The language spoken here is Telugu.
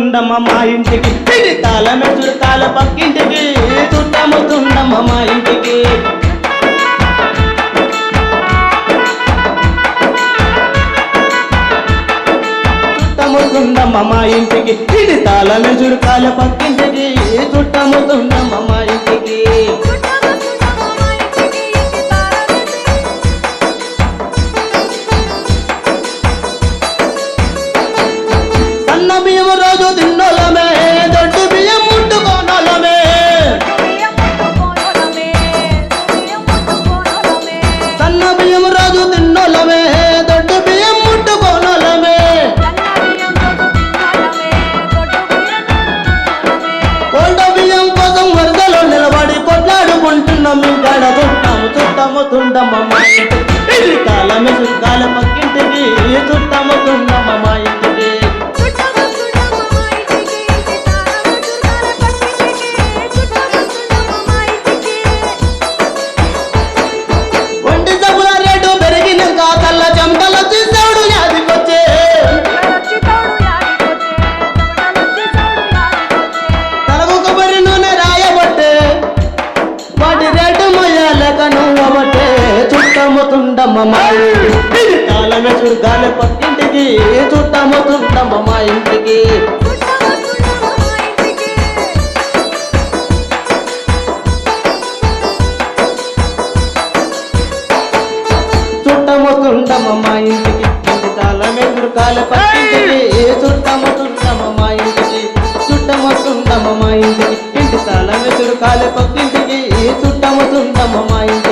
చుట్టముతుండమ్మ మా ఇంటికి ఇది తాళమే చురకాల పక్కింటికి చుట్టముతుండమ్మ మా ఇంటికి చుట్టముతుండమ్మ మా ఇంటికి ఇది తాళమే చురకాల పక్కింటికి చుట్టముతుండమ్మ మా ఇంటికి సన్న బియ్యం రోజు తిన్నోలమే దొడ్డు బియ్యం ముట్టుకోనోలమే సన్న బియ్యం రోజు తిన్నోలమే దొడ్డు బియ్యం ముట్టుకోనోలమే కొండ బియ్యం కోసం వరదలో నిలబడి కొట్లాడుకుంటున్నాం ఇంకాడ చుట్టాము చుట్టాము తుండమ్మ మా ఇంటికి ఇది కాలమే చుట్టాల పక్కింటికి చుట్టాము తుండమ్మ మా ఇంటికి ఒంటి సబ్బుల రేటు పెరిగినాక కళ్ళ చెమటలు తీసాడు యాదికొచ్చే తలకు కొబ్బరి నూనె రాయబట్టే వాటి రేటు మొయ్యాలేక నువ్వబట్టే చుట్టముతుండమ్మ మా ఇంటికి ఇది కాలమే చుట్టాల పక్కింటికి చుట్టముతుండమ్మ మా ఇంటికి చుట్టముతుండమ్మ మా ఇంటికి ఇంటి తాళమే చురకాల పక్కింటికి చుట్టముతుండమ్మ మా ఇంటికి చుట్టముతుండమ్మ మా ఇంటికి ఇంటి తాళమే చురకాల పక్కింటికి చుట్టముతుండమ్మ మా ఇంటికి